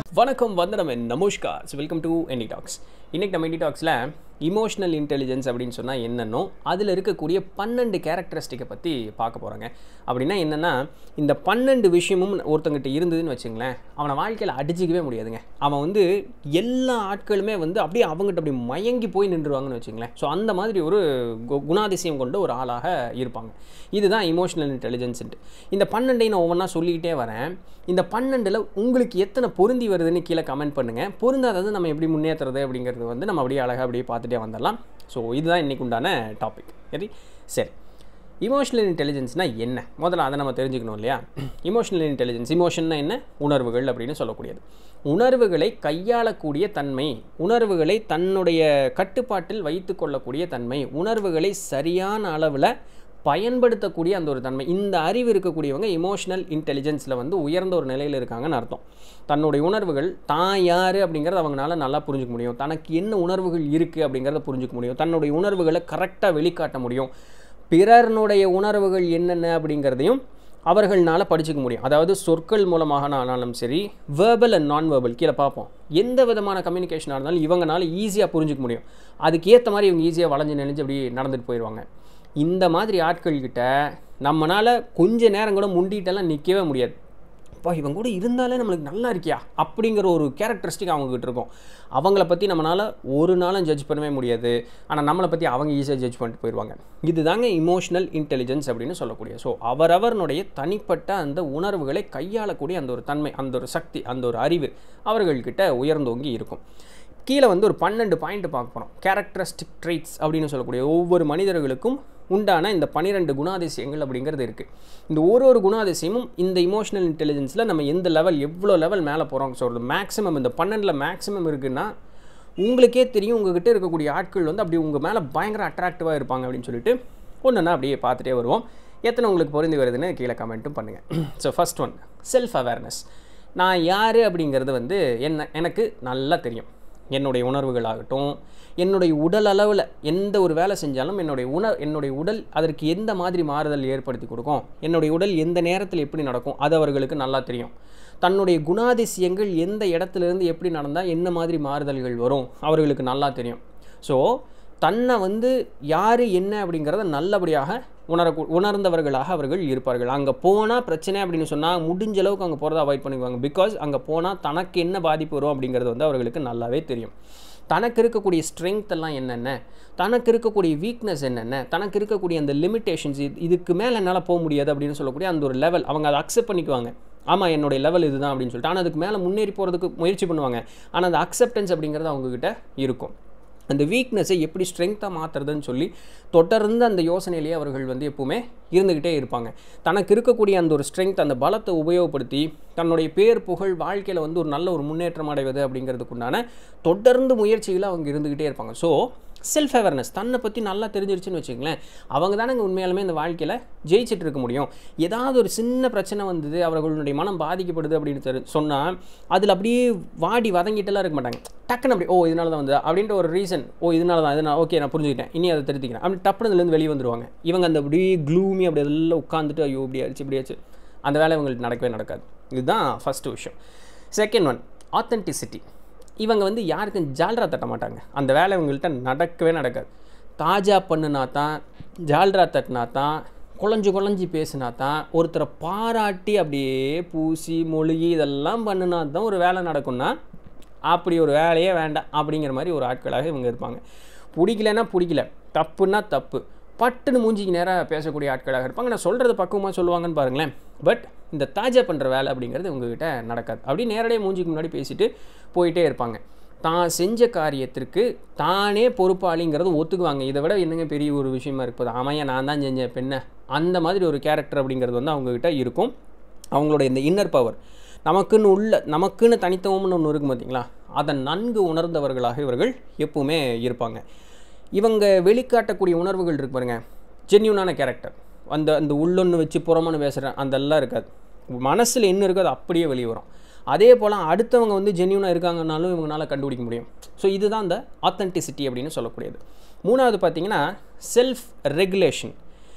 வணக்கம் வந்தனம் நமஸ்கார் so welcome to NT talks இன்றைக்கி நம்ம என்டி டாக்ஸில் இமோஷனல் இன்டெலிஜென்ஸ் அப்படின்னு சொன்னால் என்னன்னோ அதில் இருக்கக்கூடிய பன்னெண்டு கேரக்டரிஸ்டிக்கை பற்றி பார்க்க போகிறோங்க அப்படின்னா என்னென்னா இந்த பன்னெண்டு விஷயமும் ஒருத்தங்கிட்ட இருந்ததுன்னு வச்சுங்களேன் அவனை வாழ்க்கையில் அடிச்சிக்கவே முடியாதுங்க அவன் வந்து எல்லா ஆட்களுமே வந்து அப்படியே அவங்ககிட்ட அப்படி மயங்கி போய் நின்றுவாங்கன்னு வச்சுங்களேன் ஸோ அந்த மாதிரி ஒரு கு- குணாதிசயம் கொண்ட ஒரு ஆளாக இருப்பாங்க இதுதான் இமோஷனல் இன்டெலிஜென்ஸ்ன்ட்டு இந்த பன்னெண்டையும் நான் ஒவ்வொன்றா சொல்லிக்கிட்டே வரேன் இந்த பன்னெண்டில் உங்களுக்கு எத்தனை பொருந்தி வருதுன்னு கீழே கமெண்ட் பண்ணுங்கள் பொருந்தாதது நம்ம எப்படி முன்னேற்றுறது அப்படிங்கிறது வந்து நம்ம அப்படியே அழகாக அப்படியே பார்த்துட்டே வந்துடலாம் ஸோ இதுதான் இன்றைக்கு உண்டான டாபிக் சரி சரி இமோஷனல் இன்டெலிஜென்ஸ்னால் என்ன முதல்ல அதை நம்ம தெரிஞ்சுக்கணும் இல்லையா இமோஷனல் இன்டெலிஜென்ஸ் இமோஷன்னா என்ன உணர்வுகள் அப்படின்னு சொல்லக்கூடியது உணர்வுகளை கையாளக்கூடிய தன்மை உணர்வுகளை தன்னுடைய கட்டுப்பாட்டில் வைத்து கொள்ளக்கூடிய தன்மை உணர்வுகளை சரியான அளவில் பயன்படுத்தக்கூடிய அந்த ஒரு தன்மை இந்த அறிவு இருக்கக்கூடியவங்க இமோஷனல் இன்டெலிஜென்ஸில் வந்து உயர்ந்த ஒரு நிலையில் இருக்காங்கன்னு அர்த்தம் தன்னுடைய உணர்வுகள் தான் யார் அப்படிங்கிறத அவங்களால நல்லா புரிஞ்சுக்க முடியும் தனக்கு என்ன உணர்வுகள் இருக்குது அப்படிங்கிறத புரிஞ்சுக்க முடியும் தன்னுடைய உணர்வுகளை கரெக்டாக வெளிக்காட்ட முடியும் பிறர்னுடைய உணர்வுகள் என்னென்ன அப்படிங்கிறதையும் அவர்கள்னால படிச்சுக்க முடியும் அதாவது சொற்கள் மூலமாக ஆனாலும் சரி வேர்பல் அண்ட் நான் வேர்பல் கீழே பார்ப்போம் எந்த விதமான கம்யூனிகேஷனாக இருந்தாலும் இவங்கனால ஈஸியாக புரிஞ்சுக்க முடியும் அதுக்கு ஏற்ற மாதிரி இவங்க ஈஸியாக வளைஞ்சு நெளிஞ்சு அப்படி நடந்துட்டு போயிடுவாங்க இந்த மாதிரி ஆட்கள்கிட்ட நம்மனால கொஞ்ச நேரம் கூட முண்டிட்டெல்லாம் நிற்கவே முடியாது அப்பா இவன் கூட இருந்தாலே நம்மளுக்கு நல்லா இருக்கியா அப்படிங்கிற ஒரு கேரக்டரிஸ்டிக் அவங்ககிட்ட இருக்கும் அவங்கள பற்றி நம்மளால் ஒரு நாளும் ஜட்ஜ் பண்ணவே முடியாது ஆனால் நம்மளை பற்றி அவங்க ஈஸியாக ஜட்ஜ் பண்ணிட்டு போயிடுவாங்க இதுதாங்க இமோஷனல் இன்டெலிஜென்ஸ் அப்படின்னு சொல்லக்கூடிய ஸோ அவரவர்னுடைய தனிப்பட்ட அந்த உணர்வுகளை கையாளக்கூடிய அந்த ஒரு தன்மை அந்த ஒரு சக்தி அந்த ஒரு அறிவு அவர்கள்கிட்ட உயர்ந்தோங்கி இருக்கும் கீழே வந்து ஒரு பன்னெண்டு பாயிண்ட் பார்க்க போகிறோம் கேரக்டரிஸ்டிக் ட்ரைட்ஸ் அப்படின்னு சொல்லக்கூடிய ஒவ்வொரு மனிதர்களுக்கும் உண்டான இந்த பன்னிரெண்டு குணாதிசயங்கள் அப்படிங்கிறது இருக்குது இந்த ஒரு ஒரு குணாதிசயமும் இந்த இமோஷனல் இன்டெலிஜென்ஸில் நம்ம எந்த லெவல் எவ்வளோ லெவல் மேலே போகிறோம் ஸோ ஒரு மேக்ஸிமம் இந்த பன்னெண்டில் மேக்ஸிமம் இருக்குன்னா உங்களுக்கே தெரியும் உங்ககிட்ட இருக்கக்கூடிய ஆட்கள் வந்து அப்படி உங்கள் மேலே பயங்கர அட்ராக்டிவாக இருப்பாங்க அப்படின்னு சொல்லிட்டு ஒன்றுன்னா அப்படியே பார்த்துட்டே வருவோம் எத்தனை உங்களுக்கு பொருந்தி வருதுன்னு கீழே கமெண்ட்டும் பண்ணுங்கள் so first one self awareness நான் யார் அப்படிங்கிறது வந்து என்ன எனக்கு நல்லா தெரியும் என்னுடைய உணர்வுகளாகட்டும் என்னுடைய உடல் அளவில் எந்த ஒரு வேலை செஞ்சாலும் என்னுடைய உணர் என்னுடைய உடல் அதற்கு எந்த மாதிரி மாறுதல் ஏற்படுத்தி கொடுக்கும் என்னுடைய உடல் எந்த நேரத்தில் எப்படி நடக்கும் அது அவர்களுக்கு நல்லா தெரியும் தன்னுடைய குணாதிசயங்கள் எந்த இடத்துலேருந்து எப்படி நடந்தால் என்ன மாதிரி மாறுதல்கள் வரும் அவர்களுக்கு நல்லா தெரியும் ஸோ தன்னை வந்து யார் என்ன அப்படிங்கிறத நல்லபடியாக உணர உணர்ந்தவர்களாக அவர்கள் இருப்பார்கள் அங்கே போனால் பிரச்சனை அப்படின்னு சொன்னால் முடிஞ்ச அளவுக்கு அங்கே போகிறத அவாய்ட் பண்ணிக்குவாங்க பிகாஸ் அங்கே போனால் தனக்கு என்ன பாதிப்பு வரும் அப்படிங்கிறது வந்து அவர்களுக்கு நல்லாவே தெரியும் தனக்கு இருக்கக்கூடிய ஸ்ட்ரென்த் எல்லாம் என்னென்ன தனக்கு இருக்கக்கூடிய வீக்னஸ் என்னென்ன தனக்கு இருக்கக்கூடிய அந்த லிமிட்டேஷன்ஸ் இது இதுக்கு மேலே என்னால் போக முடியாது அப்படின்னு சொல்லக்கூடிய அந்த ஒரு லெவல் அவங்க அதை அக்செப்ட் பண்ணிக்குவாங்க ஆமாம் என்னுடைய லெவல் இதுதான் அப்படின்னு சொல்லிட்டு ஆனால் அதுக்கு மேலே முன்னேறி போகிறதுக்கு முயற்சி பண்ணுவாங்க ஆனால் அந்த அக்செப்டன்ஸ் அப்படிங்கிறது அவங்கக்கிட்ட இருக்கும் அந்த வீக்னஸை எப்படி ஸ்ட்ரென்த்தாக மாற்றுறதுன்னு சொல்லி தொடர்ந்து அந்த யோசனையிலேயே அவர்கள் வந்து எப்பவுமே இருந்துக்கிட்டே இருப்பாங்க தனக்கு இருக்கக்கூடிய அந்த ஒரு ஸ்ட்ரென்த் அந்த பலத்தை உபயோகப்படுத்தி தன்னுடைய பேர் புகழ் வாழ்க்கையில் வந்து ஒரு நல்ல ஒரு முன்னேற்றம் அடைவது அப்படிங்கிறதுக்குண்டான தொடர்ந்து முயற்சிகளை அவங்க இருந்துக்கிட்டே இருப்பாங்க ஸோ செல்ஃப் அவேர்னஸ் தன்னை பற்றி நல்லா தெரிஞ்சிருச்சுன்னு வச்சுங்களேன் அவங்க தானங்க உண்மையாலுமே இந்த வாழ்க்கையில் ஜெயிச்சிட்டு இருக்க முடியும் ஏதாவது ஒரு சின்ன பிரச்சனை வந்தது அவர்களுடைய மனம் பாதிக்கப்படுது அப்படின்னு தெரி சொன்னால் அதில் அப்படியே வாடி வதங்கிட்டுலாம் இருக்க மாட்டாங்க டக்குன்னு அப்படி ஓ இதனால தான் வந்து அப்படின்ற ஒரு ரீசன் ஓ இதனால தான் இதனால் ஓகே நான் புரிஞ்சுக்கிட்டேன் இனி அதை திருத்திக்கிறேன் அப்படி டப்புனு இதுலேருந்து வெளியே வந்துருவாங்க இவங்க அந்த அப்படியே க்ளூமி அப்படி எல்லாம் உட்காந்துட்டு ஐயோ இப்படி ஆச்சு இப்படி ஆச்சு அந்த வேலை இவங்களுக்கு நடக்கவே நடக்காது இதுதான் ஃபஸ்ட்டு விஷயம் செகண்ட் ஒன் ஆத்தென்டிசிட்டி இவங்க வந்து யாருக்கும் ஜால்ரா தட்ட மாட்டாங்க அந்த வேலை இவங்கள்ட்ட நடக்கவே நடக்காது தாஜா பண்ணுனா தான் ஜால்ரா தட்டினா தான் குழஞ்சு குழஞ்சி பேசினா தான் ஒருத்தரை பாராட்டி அப்படியே பூசி மொழிகி இதெல்லாம் பண்ணுனா தான் ஒரு வேலை நடக்கும்னா அப்படி ஒரு வேலையே வேண்டாம் அப்படிங்கிற மாதிரி ஒரு ஆட்களாக இவங்க இருப்பாங்க பிடிக்கலன்னா பிடிக்கல தப்புன்னா தப்பு பட்டுன்னு மூஞ்சிக்கு நேராக பேசக்கூடிய ஆட்களாக இருப்பாங்க நான் சொல்கிறது பக்குவமாக சொல்லுவாங்கன்னு பாருங்களேன் பட் இந்த தாஜா பண்ணுற வேலை அப்படிங்கிறது உங்ககிட்ட நடக்காது அப்படி நேரடியாக மூஞ்சிக்கு முன்னாடி பேசிட்டு போயிட்டே இருப்பாங்க தான் செஞ்ச காரியத்திற்கு தானே பொறுப்பாளிங்கிறது ஒத்துக்குவாங்க இதை விட என்னங்க பெரிய ஒரு விஷயமா இருக்குது ஆமையா நான் தான் செஞ்சேன் பெண்ணை அந்த மாதிரி ஒரு கேரக்டர் அப்படிங்கிறது வந்து அவங்கக்கிட்ட இருக்கும் அவங்களோட இந்த இன்னர் பவர் நமக்குன்னு உள்ள நமக்குன்னு தனித்துவம்னு ஒன்று இருக்கும் பார்த்தீங்களா அதை நன்கு உணர்ந்தவர்களாக இவர்கள் எப்பவுமே இருப்பாங்க இவங்க வெளிக்காட்டக்கூடிய உணர்வுகள் இருக்கு பாருங்க ஜென்யூனான கேரக்டர் அந்த அந்த உள்ளொன்று வச்சு புறமொன்று பேசுகிறேன் அதெல்லாம் இருக்காது மனசில் என்ன இருக்கோ அது அப்படியே வெளியே வரும் அதே போல் அடுத்தவங்க வந்து ஜென்யூனாக இருக்காங்கனாலும் இவங்களால கண்டுபிடிக்க முடியும் ஸோ இதுதான் அந்த ஆத்தென்டிசிட்டி அப்படின்னு சொல்லக்கூடியது மூணாவது பார்த்தீங்கன்னா செல்ஃப் ரெகுலேஷன்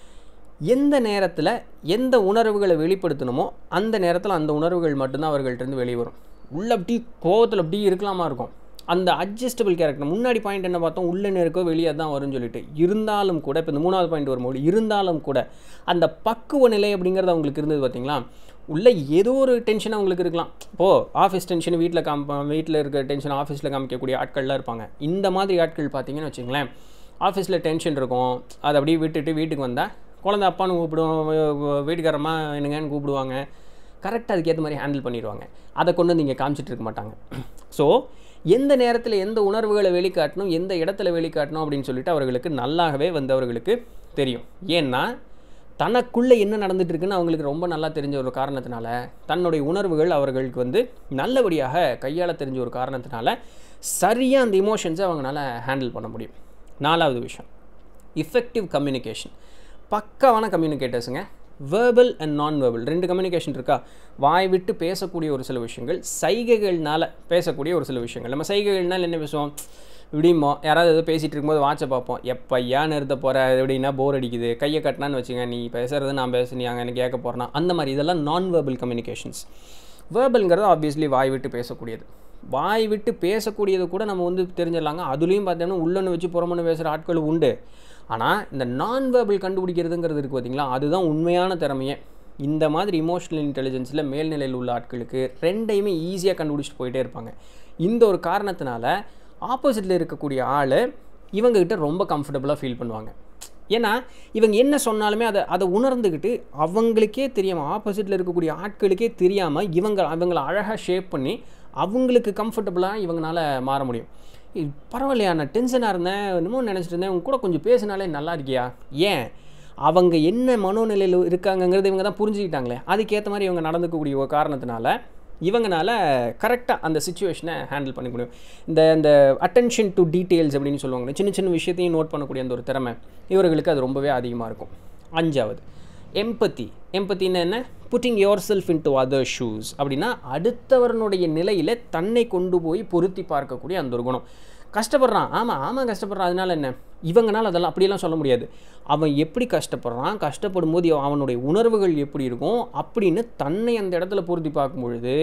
எந்த நேரத்தில் எந்த உணர்வுகளை வெளிப்படுத்தணுமோ அந்த நேரத்தில் அந்த உணர்வுகள் மட்டும்தான் அவர்கள்ட்ட வெளியே வரும் உள்ள அப்படி கோவத்தில் அப்படி இருக்கலாமா இருக்கும் அந்த அட்ஜஸ்டபிள் கேரக்டர் முன்னாடி பாயிண்ட் என்ன பார்த்தோம் உள்ளே இருக்கோ வெளியே தான் வரும்னு சொல்லிட்டு இருந்தாலும் கூட இப்போ இந்த மூணாவது பாயிண்ட் வரும்போது இருந்தாலும் கூட அந்த பக்குவ நிலை அப்படிங்கிறது அவங்களுக்கு இருந்தது பார்த்தீங்களா உள்ள ஏதோ ஒரு டென்ஷன் அவங்களுக்கு இருக்கலாம் இப்போது ஆஃபீஸ் டென்ஷன் வீட்டில் காம வீட்டில் இருக்க டென்ஷன் ஆஃபீஸில் காமிக்கக்கூடிய ஆட்கள்லாம் இருப்பாங்க இந்த மாதிரி ஆட்கள் பார்த்தீங்கன்னு வச்சுங்களேன் ஆஃபீஸில் டென்ஷன் இருக்கும் அதை அப்படியே விட்டுட்டு வீட்டுக்கு வந்தால் குழந்த அப்பான்னு கூப்பிடுவோம் வீட்டுக்காரம்மா என்னங்கன்னு கூப்பிடுவாங்க கரெக்டாக அதுக்கேற்ற மாதிரி ஹேண்டில் பண்ணிடுவாங்க அதை கொண்டு வந்து இங்கே காமிச்சிட்டு இருக்க மாட்டாங்க ஸோ எந்த நேரத்தில் எந்த உணர்வுகளை வெளிக்காட்டணும் எந்த இடத்துல வெளிக்காட்டணும் அப்படின்னு சொல்லிட்டு அவர்களுக்கு நல்லாகவே வந்து அவர்களுக்கு தெரியும் ஏன்னா தனக்குள்ளே என்ன நடந்துட்டு இருக்குன்னு அவங்களுக்கு ரொம்ப நல்லா தெரிஞ்ச ஒரு காரணத்தினால தன்னுடைய உணர்வுகள் அவர்களுக்கு வந்து நல்லபடியாக கையாள தெரிஞ்ச ஒரு காரணத்தினால சரியாக அந்த இமோஷன்ஸை அவங்களால ஹேண்டில் பண்ண முடியும் நாலாவது விஷயம் இஃபெக்டிவ் கம்யூனிகேஷன் பக்காவான கம்யூனிகேட்டர்ஸுங்க வேர்பல் அண்ட் நான் வேர்பல் ரெண்டு கம்யூனிகேஷன் இருக்கா வாய் விட்டு பேசக்கூடிய ஒரு சில விஷயங்கள் சைகைகள்னால பேசக்கூடிய ஒரு சில விஷயங்கள் நம்ம சைகைகள்னால என்ன பேசுவோம் இப்படிமோ யாராவது ஏதோ பேசிகிட்டு இருக்கும்போது வாட்சை பார்ப்போம் எப்போ ஏன் நிறுத்த போகிற எப்படின்னா போர் அடிக்குது கையை கட்டினான்னு வச்சுங்க நீ பேசுறது நான் பேச நீ அங்கே கேட்க போகிறேன்னா அந்த மாதிரி இதெல்லாம் நான் வேர்பல் கம்யூனிகேஷன்ஸ் வேர்பல்ங்கிறது ஆப்வியஸ்லி வாய் விட்டு பேசக்கூடியது வாய் விட்டு பேசக்கூடியது கூட நம்ம வந்து தெரிஞ்சிடலாங்க அதுலேயும் பார்த்தோம்னா உள்ளன்னு வச்சு புறமன்னு பேசுகிற ஆட்கள் உண்டு ஆனால் இந்த நான் வேர்பல் கண்டுபிடிக்கிறதுங்கிறது இருக்குது பார்த்தீங்களா அதுதான் உண்மையான திறமையே இந்த மாதிரி இமோஷனல் இன்டெலிஜென்ஸில் மேல்நிலையில் உள்ள ஆட்களுக்கு ரெண்டையுமே ஈஸியாக கண்டுபிடிச்சிட்டு போயிட்டே இருப்பாங்க இந்த ஒரு காரணத்தினால ஆப்போசிட்டில் இருக்கக்கூடிய ஆள் இவங்ககிட்ட ரொம்ப கம்ஃபர்டபுளாக ஃபீல் பண்ணுவாங்க ஏன்னா இவங்க என்ன சொன்னாலுமே அதை அதை உணர்ந்துக்கிட்டு அவங்களுக்கே தெரியாமல் ஆப்போசிட்டில் இருக்கக்கூடிய ஆட்களுக்கே தெரியாமல் இவங்க அவங்கள அழகாக ஷேப் பண்ணி அவங்களுக்கு கம்ஃபர்டபுளாக இவங்களால மாற முடியும் "ஏய், பரவாயில்லையா நான் டென்ஷனாக இருந்தேன் என்னமோ நினச்சிட்டு இருந்தேன் உங்க கூட கொஞ்சம் பேசினாலே நல்லா இருக்கியா ஏன் அவங்க என்ன மனோநிலையில் இருக்காங்கங்கிறது இவங்க தான் புரிஞ்சுக்கிட்டாங்களே அதுக்கேற்ற மாதிரி இவங்க நடந்துக்கக்கூடிய ஒரு காரணத்தினால இவங்கனால கரெக்டாக அந்த சுச்சுவேஷனை ஹேண்டில் பண்ண முடியும் இந்த இந்த அட்டென்ஷன் டு டீட்டெயில்ஸ் அப்படின்னு சொல்லுவாங்க சின்ன சின்ன விஷயத்தையும் நோட் பண்ணக்கூடிய அந்த ஒரு திறமை இவர்களுக்கு அது ரொம்பவே அதிகமாக இருக்கும் அஞ்சாவது எம்பத்தி எம்பத்தின்னா என்ன putting yourself into other shoes அப்படின்னா அடுத்தவரனுடைய நிலையில் தன்னை கொண்டு போய் பொருத்தி பார்க்கக்கூடிய அந்த ஒரு குணம் கஷ்டப்படுறான் ஆமாம் ஆமாம் கஷ்டப்படுறான் அதனால என்ன இவங்கனால அதெல்லாம் அப்படியெல்லாம் சொல்ல முடியாது அவன் எப்படி கஷ்டப்படுறான் கஷ்டப்படும் போது அவனுடைய உணர்வுகள் எப்படி இருக்கும் அப்படின்னு தன்னை அந்த இடத்துல பொருத்தி பார்க்கும் பொழுது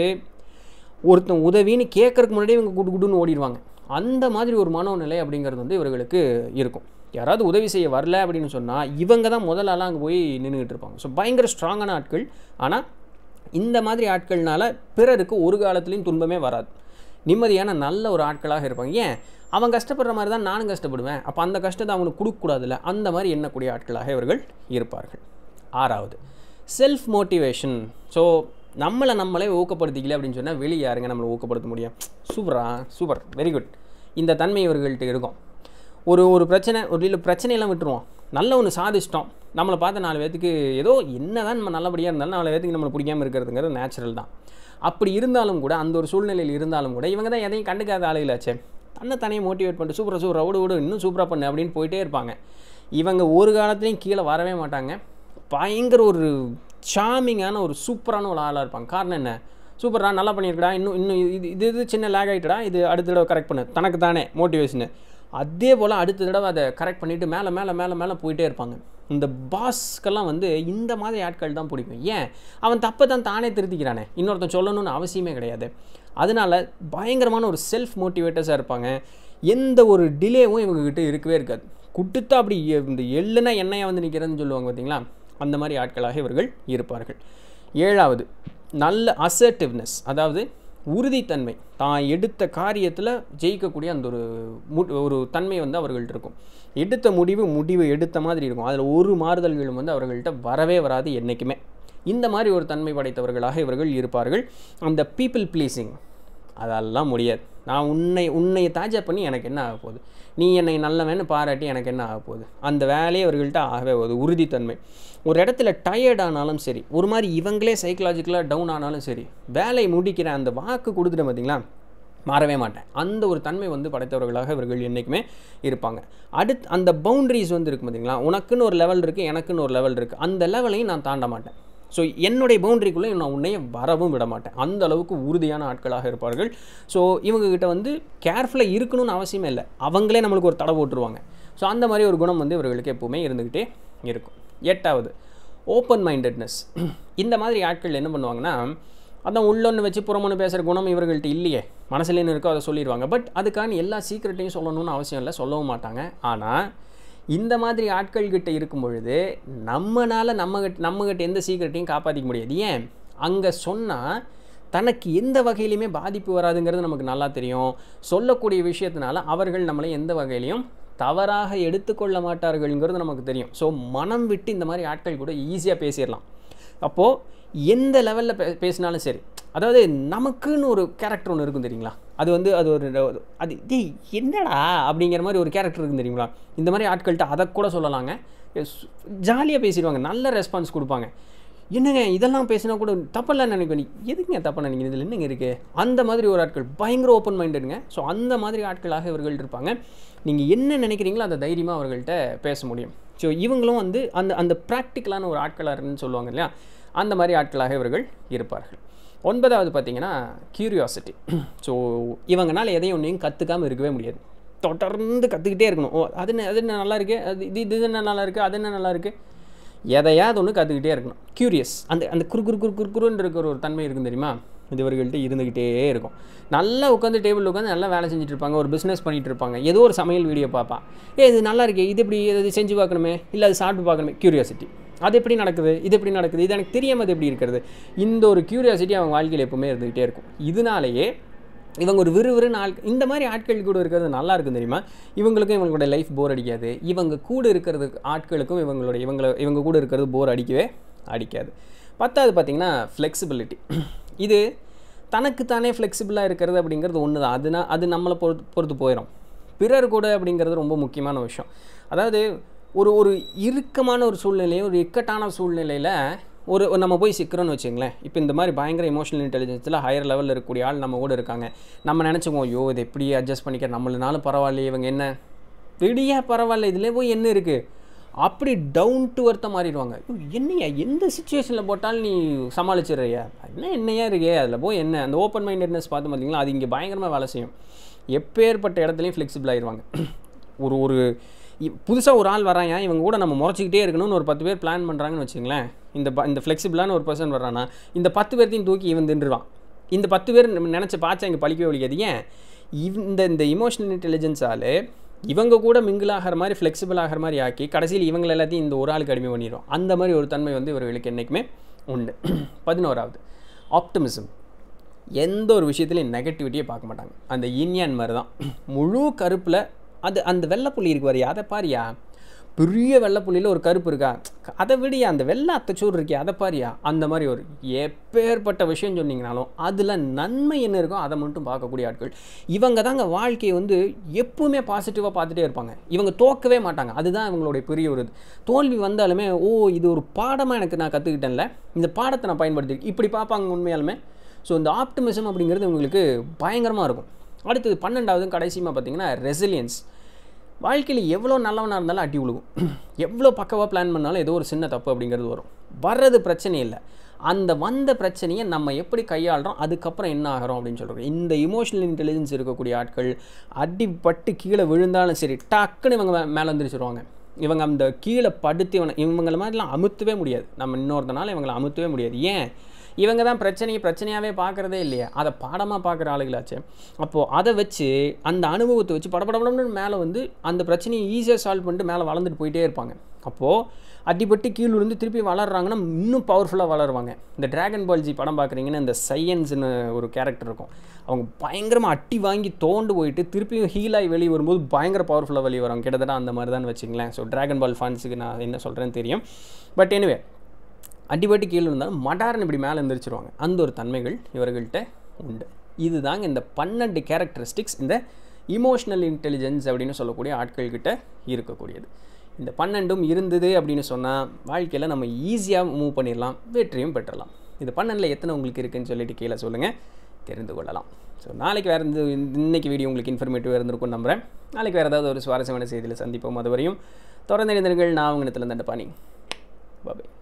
ஒருத்தன் உதவின்னு கேட்கறதுக்கு முன்னாடியே இவங்க குடு குடுன்னு ஓடிடுவாங்க அந்த மாதிரி ஒரு மனோநிலை அப்படிங்கிறது வந்து இவர்களுக்கு இருக்கும் யாராவது உதவி செய்ய வரல அப்படின்னு சொன்னால் இவங்க தான் முதல் ஆளாக அங்கே போய் நின்றுக்கிட்டு இருப்பாங்க ஸோ பயங்கர ஸ்ட்ராங்கான ஆட்கள் ஆனால் இந்த மாதிரி ஆட்கள்னால பிறருக்கு ஒரு காலத்துலேயும் துன்பமே வராது நிம்மதியான நல்ல ஒரு ஆட்களாக இருப்பாங்க ஏன் அவன் கஷ்டப்படுற மாதிரி தான் நானும் கஷ்டப்படுவேன் அப்போ அந்த கஷ்டத்தை அவனுக்கு கொடுக்கக்கூடாதுல்ல அந்த மாதிரி எண்ணக்கூடிய ஆட்களாக இவர்கள் இருப்பார்கள் ஆறாவது செல்ஃப் மோட்டிவேஷன் ஸோ நம்மளை நம்மளே ஊக்கப்படுத்திக்கல அப்படின்னு சொன்னால் வெளியே யாருங்க நம்மளை ஊக்கப்படுத்த முடியும் சூப்பரா சூப்பர் வெரி குட் இந்த தன்மை இவர்கள்ட்ட இருக்கும் ஒரு ஒரு பிரச்சனை ஒரு இல்லை பிரச்சனையெல்லாம் விட்டுருவோம் நல்ல ஒன்று சாதிச்சிட்டோம் நம்மளை பார்த்த நாலு பேத்துக்கு ஏதோ என்ன தான் நம்ம நல்லபடியாக இருந்தாலும் நாலு பேத்துக்கு நம்மளை பிடிக்காம இருக்கிறதுங்கிறது நேச்சுரல் தான் அப்படி இருந்தாலும் கூட அந்த ஒரு சூழ்நிலையில் இருந்தாலும் கூட இவங்க தான் எதையும் கண்டுக்காத ஆளுகளாச்சே தன்னை தனியாக மோட்டிவேட் பண்ணிட்டு சூப்பராக சூப்பராக ஓடு ஓடு இன்னும் சூப்பராக பண்ணு அப்படின்னு போயிட்டே இருப்பாங்க இவங்க ஒரு காலத்துலேயும் கீழே வரவே மாட்டாங்க பயங்கர ஒரு சாமிங்கான ஒரு சூப்பரான ஒரு ஆளாக இருப்பாங்க காரணம் என்ன சூப்பரா நல்லா பண்ணியிருக்கடா இன்னும் இன்னும் இது இது இது சின்ன லேக் ஆகிட்டடா இது அடுத்த தடவை கரெக்ட் பண்ணு தனக்கு தானே மோட்டிவேஷனு அதே போல் அடுத்த தடவை அதை கரெக்ட் பண்ணிவிட்டு மேலே மேலே மேலே மேலே போயிட்டே இருப்பாங்க இந்த பாஸ்க்கெல்லாம் வந்து இந்த மாதிரி ஆட்கள் தான் பிடிக்கும் ஏன் அவன் தப்பை தான் தானே திருத்திக்கிறானே இன்னொருத்தன் சொல்லணும்னு அவசியமே கிடையாது அதனால பயங்கரமான ஒரு செல்ஃப் மோட்டிவேட்டர்ஸாக இருப்பாங்க எந்த ஒரு டிலேவும் இவங்ககிட்ட இருக்கவே இருக்காது குட்டுத்தா அப்படி எ- இந்த எள்ளுனா எண்ணெயாக வந்து நிற்கிறதுன்னு சொல்லுவாங்க பார்த்தீங்களா அந்த மாதிரி ஆட்களாக இவர்கள் இருப்பார்கள் ஏழாவது நல்ல அசர்ட்டிவ்னஸ் அதாவது உறுதித்தன்மை தான் எடுத்த காரியத்தில் ஜெயிக்கக்கூடிய அந்த ஒரு மு ஒரு தன்மை வந்து அவர்கள்ட்ட இருக்கும் எடுத்த முடிவு முடிவு எடுத்த மாதிரி இருக்கும் அதில் ஒரு மாறுதல்களும் வந்து அவர்கள்ட்ட வரவே வராது என்றைக்குமே இந்த மாதிரி ஒரு தன்மை படைத்தவர்களாக இவர்கள் இருப்பார்கள் அந்த பீப்புள் ப்ளீஸிங் அதெல்லாம் முடியாது நான் உன்னை உன்னை தாஜா பண்ணி எனக்கு என்ன ஆக போகுது நீ என்னை நல்லவன்னு பாராட்டி எனக்கு என்ன ஆக போகுது அந்த வேலையே அவர்கள்ட்ட ஆகவே போகுது உறுதித்தன்மை ஒரு இடத்துல டயர்ட் ஆனாலும் சரி ஒரு மாதிரி இவங்களே சைக்கலாஜிக்கலாக டவுன் ஆனாலும் சரி வேலை முடிக்கிற அந்த வாக்கு கொடுத்துட்டு பார்த்தீங்களா மாறவே மாட்டேன் அந்த ஒரு தன்மை வந்து படைத்தவர்களாக இவர்கள் என்றைக்குமே இருப்பாங்க அடுத்து அந்த பவுண்டரிஸ் வந்து இருக்கு பார்த்தீங்களா உனக்குன்னு ஒரு லெவல் இருக்குது எனக்குன்னு ஒரு லெவல் இருக்குது அந்த லெவலையும் நான் தாண்ட மாட்டேன் ஸோ என்னுடைய பவுண்டரிக்குள்ளே நான் உன்னைய வரவும் விட மாட்டேன் அந்த அளவுக்கு உறுதியான ஆட்களாக இருப்பார்கள் ஸோ இவங்ககிட்ட வந்து கேர்ஃபுல்லாக இருக்கணும்னு அவசியமே இல்லை அவங்களே நம்மளுக்கு ஒரு தடை போட்டுருவாங்க ஸோ அந்த மாதிரி ஒரு குணம் வந்து இவர்களுக்கு எப்பவுமே இருந்துக்கிட்டே இருக்கும் எட்டாவது ஓப்பன் மைண்டட்னஸ் இந்த மாதிரி ஆட்கள் என்ன பண்ணுவாங்கன்னா அதான் உள்ளொன்று வச்சு புறமொன்று பேசுகிற குணம் இவர்கள்ட்ட இல்லையே மனசுல என்ன இருக்கோ அதை சொல்லிடுவாங்க பட் அதுக்கான எல்லா சீக்ரெட்டையும் சொல்லணும்னு அவசியம் இல்லை சொல்லவும் மாட்டாங்க ஆனால் இந்த மாதிரி ஆட்கள் கிட்ட இருக்கும் பொழுது நம்மனால நம்ம கிட்ட நம்மகிட்ட எந்த சீக்ரெட்டையும் காப்பாற்றிக்க முடியாது ஏன் அங்கே சொன்னால் தனக்கு எந்த வகையிலையுமே பாதிப்பு வராதுங்கிறது நமக்கு நல்லா தெரியும் சொல்லக்கூடிய விஷயத்தினால அவர்கள் நம்மளை எந்த வகையிலையும் தவறாக எடுத்துக்கொள்ள மாட்டார்கள்ங்கிறது நமக்கு தெரியும் ஸோ மனம் விட்டு இந்த மாதிரி ஆட்கள் கூட ஈஸியாக பேசிடலாம் அப்போது எந்த லெவலில் பே பேசினாலும் சரி அதாவது நமக்குன்னு ஒரு கேரக்டர் ஒன்று இருக்கும் தெரியுங்களா அது வந்து அது ஒரு அது டேய் என்னடா அப்படிங்கிற மாதிரி ஒரு கேரக்டர் இருக்கும் தெரியுங்களா இந்த மாதிரி ஆட்கள்கிட்ட அதை கூட சொல்லலாங்க ஜாலியாக பேசிடுவாங்க நல்ல ரெஸ்பான்ஸ் கொடுப்பாங்க என்னங்க இதெல்லாம் பேசினா கூட தப்பெல்லாம் நினைப்பேன் நீ எதுக்குங்க தப்பாக நினைக்கிறீங்க இதில் என்னங்க இருக்குது அந்த மாதிரி ஒரு ஆட்கள் பயங்கர ஓப்பன் மைண்டடுங்க ஸோ அந்த மாதிரி ஆட்களாக இவர்கள் இருப்பாங்க நீங்கள் என்ன நினைக்கிறீங்களோ அந்த தைரியமாக அவர்கள்ட்ட பேச முடியும் ஸோ இவங்களும் வந்து அந்த அந்த ப்ராக்டிக்கலான ஒரு ஆட்களாருன்னு சொல்லுவாங்க இல்லையா அந்த மாதிரி ஆட்களாக இவர்கள் இருப்பார்கள் ஒன்பதாவது பார்த்தீங்கன்னா கியூரியாசிட்டி ஸோ இவங்கனால எதையும் ஒன்றையும் கற்றுக்காமல் இருக்கவே முடியாது தொடர்ந்து கற்றுக்கிட்டே இருக்கணும் ஓ அது என்ன அது என்ன நல்லா இருக்கு அது இது இது என்ன நல்லா இருக்குது அது என்ன நல்லா இருக்குது எதையாவது ஒன்று கற்றுக்கிட்டே இருக்கணும் க்யூரியஸ் அந்த அந்த குறு குறு குறு குறு குறுன்னு இருக்கிற ஒரு தன்மை இருக்கும் தெரியுமா இது இவர்கள்ட்ட இருந்துக்கிட்டே இருக்கும் நல்லா உட்காந்து டேபிள் உட்காந்து நல்லா வேலை செஞ்சுட்டு இருப்பாங்க ஒரு பிஸ்னஸ் பண்ணிகிட்டு இருப்பாங்க ஏதோ ஒரு சமையல் வீடியோ பார்ப்பா ஏ இது நல்லா இருக்கே இது எப்படி இது செஞ்சு பார்க்கணுமே இல்லை அது சாப்பிட்டு பார்க்கணுமே க்யூரியாசிட்டி அது எப்படி நடக்குது இது எப்படி நடக்குது இது எனக்கு தெரியாமல் அது எப்படி இருக்கிறது இந்த ஒரு க்யூரியாசிட்டி அவங்க வாழ்க்கையில் எப்பவுமே இருந்துக்கிட்டே இருக்கும் இதனாலேயே இவங்க ஒரு விறுவிறுன்னு ஆள் இந்த மாதிரி ஆட்கள் கூட இருக்கிறது நல்லா இருக்கும் தெரியுமா இவங்களுக்கும் இவங்களோட லைஃப் போர் அடிக்காது இவங்க கூட இருக்கிறது ஆட்களுக்கும் இவங்களோட இவங்களை இவங்க கூட இருக்கிறது போர் அடிக்கவே அடிக்காது பத்தாவது பார்த்திங்கன்னா ஃப்ளெக்சிபிலிட்டி இது தனக்குத்தானே ஃப்ளெக்சிபிளாக இருக்கிறது அப்படிங்கிறது ஒன்று தான் அதுனா அது நம்மளை பொறுத்து பொறுத்து போயிடும் பிறர் கூட அப்படிங்கிறது ரொம்ப முக்கியமான விஷயம் அதாவது ஒரு ஒரு இறுக்கமான ஒரு சூழ்நிலையும் ஒரு இக்கட்டான சூழ்நிலையில் ஒரு நம்ம போய் சிக்கிறோன்னு வச்சுங்களேன் இப்போ இந்த மாதிரி பயங்கர எமோஷனல் இன்டெலிஜென்ஸில் ஹையர் லெவலில் இருக்கக்கூடிய ஆள் நம்ம கூட இருக்காங்க நம்ம நினச்சிக்குவோம் ஐயோ இதை எப்படி அட்ஜஸ்ட் பண்ணிக்க நம்மளுனாலும் பரவாயில்லையே இவங்க என்ன விடியா பரவாயில்ல இதில் போய் என்ன இருக்குது அப்படி டவுன் டு ஒர்த்தை மாறிடுவாங்க என்னையா எந்த சுச்சுவேஷனில் போட்டாலும் நீ சமாளிச்சிடுறியா என்ன என்னையா இருக்கே அதில் போய் என்ன அந்த ஓப்பன் மைண்டட்னஸ் பார்த்து பார்த்தீங்களா அது இங்கே பயங்கரமாக வேலை செய்யும் எப்பேற்பட்ட இடத்துலையும் ஃப்ளெக்சிபிள் ஆயிடுவாங்க ஒரு ஒரு புதுசாக ஒரு ஆள் வராங்க இவங்க கூட நம்ம முறைச்சிக்கிட்டே இருக்கணும்னு ஒரு பத்து பேர் பிளான் பண்ணுறாங்கன்னு வச்சுங்களேன் இந்த ப இந்த ஃப்ளெக்சிபிளான ஒரு பர்சன் வர்றான்னா இந்த பத்து பேர்த்தையும் தூக்கி இவன் தின்றுவான் இந்த பத்து பேர் நம்ம நினச்ச பாச்சா இங்கே பழிக்கவே ஒழிக்காது ஏன் இந்த இந்த இமோஷனல் இன்டெலிஜென்ஸால் இவங்க கூட மிங்கிள் ஆகிற மாதிரி ஃப்ளெக்சிபிள் ஆகிற மாதிரி ஆக்கி கடைசியில் இவங்க எல்லாத்தையும் இந்த ஒரு ஆளுக்கு அடிமை பண்ணிடும் அந்த மாதிரி ஒரு தன்மை வந்து இவர்களுக்கு என்றைக்குமே உண்டு பதினோராவது ஆப்டிமிசம் எந்த ஒரு விஷயத்துலையும் நெகட்டிவிட்டியே பார்க்க மாட்டாங்க அந்த இன்யான் மாதிரி தான் முழு கருப்பில் அது அந்த வெள்ளைப்புள்ளி இருக்கு வரையா அதை பாரியா பெரிய வெள்ளைப்புள்ளியில் ஒரு கருப்பு இருக்கா அதை விடியா அந்த வெள்ளை அத்தச்சூர் இருக்கே அதை பாரியா அந்த மாதிரி ஒரு எப்பேற்பட்ட விஷயம் சொன்னீங்கனாலும் அதில் நன்மை என்ன இருக்கோ அதை மட்டும் பார்க்கக்கூடிய ஆட்கள் இவங்க தாங்க வாழ்க்கையை வந்து எப்பவுமே பாசிட்டிவாக பார்த்துட்டே இருப்பாங்க இவங்க தோக்கவே மாட்டாங்க அதுதான் இவங்களுடைய பெரிய ஒரு இது தோல்வி வந்தாலுமே ஓ இது ஒரு பாடமாக எனக்கு நான் கற்றுக்கிட்டேன்ல இந்த பாடத்தை நான் பயன்படுத்தி இப்படி பார்ப்பாங்க உண்மையாலுமே ஸோ இந்த ஆப்டிமிசம் அப்படிங்கிறது உங்களுக்கு பயங்கரமாக இருக்கும் அடுத்தது பன்னெண்டாவது கடைசியமாக பார்த்தீங்கன்னா ரெசிலியன்ஸ் வாழ்க்கையில் எவ்வளோ நல்லவனாக இருந்தாலும் அடி விழுகும் எவ்வளோ பக்கவாக பிளான் பண்ணாலும் ஏதோ ஒரு சின்ன தப்பு அப்படிங்கிறது வரும் வர்றது பிரச்சனை இல்லை அந்த வந்த பிரச்சனையை நம்ம எப்படி கையாளுறோம் அதுக்கப்புறம் என்ன ஆகிறோம் அப்படின்னு சொல்கிறோம் இந்த இமோஷனல் இன்டெலிஜென்ஸ் இருக்கக்கூடிய ஆட்கள் அடிப்பட்டு கீழே விழுந்தாலும் சரி டக்குன்னு இவங்க மேலே வந்துருச்சுருவாங்க இவங்க அந்த கீழே படுத்து இவனை இவங்கள மாதிரிலாம் அமுத்தவே முடியாது நம்ம இன்னொருத்தனால இவங்களை அமுத்தவே முடியாது ஏன் இவங்க தான் பிரச்சனையை பிரச்சனையாகவே பார்க்குறதே இல்லையா அதை பாடமாக பார்க்குற ஆளுகளாச்சு அப்போது அதை வச்சு அந்த அனுபவத்தை வச்சு படப்படப்படம்னு மேலே வந்து அந்த பிரச்சனையை ஈஸியாக சால்வ் பண்ணிட்டு மேலே வளர்ந்துட்டு போயிட்டே இருப்பாங்க அப்போது அடிபட்டு கீழ் விழுந்து திருப்பி வளர்றாங்கன்னா இன்னும் பவர்ஃபுல்லாக வளருவாங்க இந்த டிராகன் பால்ஜி படம் பார்க்குறீங்கன்னா இந்த சையன்ஸ்னு ஒரு கேரக்டர் இருக்கும் அவங்க பயங்கரமாக அட்டி வாங்கி தோண்டு போயிட்டு திருப்பியும் ஹீலாகி வெளியே வரும்போது பயங்கர பவர்ஃபுல்லாக வெளியே வரும் கிட்டத்தட்ட அந்த மாதிரி தான் வச்சுங்களேன் ஸோ டிராகன் பால் ஃபேன்ஸுக்கு நான் என்ன சொல்கிறேன்னு தெரியும் பட் எனிவே அடிபட்டு கீழே இருந்தாலும் மடார்னு இப்படி மேலே எந்திரிச்சிருவாங்க அந்த ஒரு தன்மைகள் இவர்கள்ட்ட உண்டு இதுதாங்க இந்த பன்னெண்டு கேரக்டரிஸ்டிக்ஸ் இந்த இமோஷ்னல் இன்டெலிஜென்ஸ் அப்படின்னு சொல்லக்கூடிய ஆட்கள்கிட்ட இருக்கக்கூடியது இந்த பன்னெண்டும் இருந்தது அப்படின்னு சொன்னால் வாழ்க்கையில் நம்ம ஈஸியாக மூவ் பண்ணிடலாம் வெற்றியும் பெற்றலாம் இது பன்னெண்டில் எத்தனை உங்களுக்கு இருக்குன்னு சொல்லிட்டு கீழே சொல்லுங்கள் தெரிந்து கொள்ளலாம் ஸோ நாளைக்கு வேறு இந்த இன்னைக்கு வீடியோ உங்களுக்கு இன்ஃபர்மேட்டிவ் இருந்திருக்கும் நம்புகிறேன் நாளைக்கு வேறு ஏதாவது ஒரு சுவாரஸ்யமான செய்தியில் சந்திப்போம் அதுவரையும் தொடர்ந்து இருந்தீர்கள் நான் உங்கள் இடத்துல தண்டபாணி பாபே